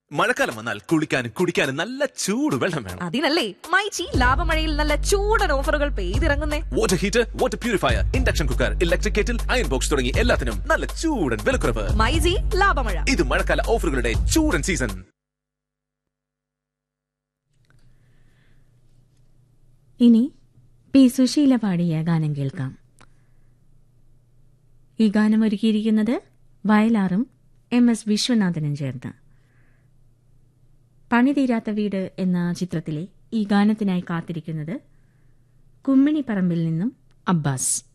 മഴക്കാലം വന്നാൽ കുളിക്കാനും കുടിക്കാനും നല്ല ചൂട് വെള്ളം വേണം അതിനല്ലേ മൈച്ചി ലാഭമഴയിൽ നല്ല ചൂടൻ ഓഫറുകൾ പെയ്തിറങ്ങുന്നേ water heater water purifier induction cooker electric kettle iron box തുടങ്ങി എല്ലാത്തിനും നല്ല ചൂടൻ വിലക്കുറവ് മൈജി ലാഭമഴ ഇത് മഴക്കാല ഓഫറുകളുടെ ചൂടൻ സീസൺ ഇനി പി സുശീല പാടിയ ഗാനം കേൾക്കാം ഈ ഗാനം ഒരുക്കിയിരിക്കുന്നത് വയലാറും എം എസ് വിശ്വനാഥനും ചേർന്ന് പണിതീരാത്ത വീട് എന്ന ചിത്രത്തിലെ ഈ ഗാനത്തിനായി കാത്തിരിക്കുന്നത് കുമ്മിണിപ്പറമ്പിൽ നിന്നും അബ്ബാസ്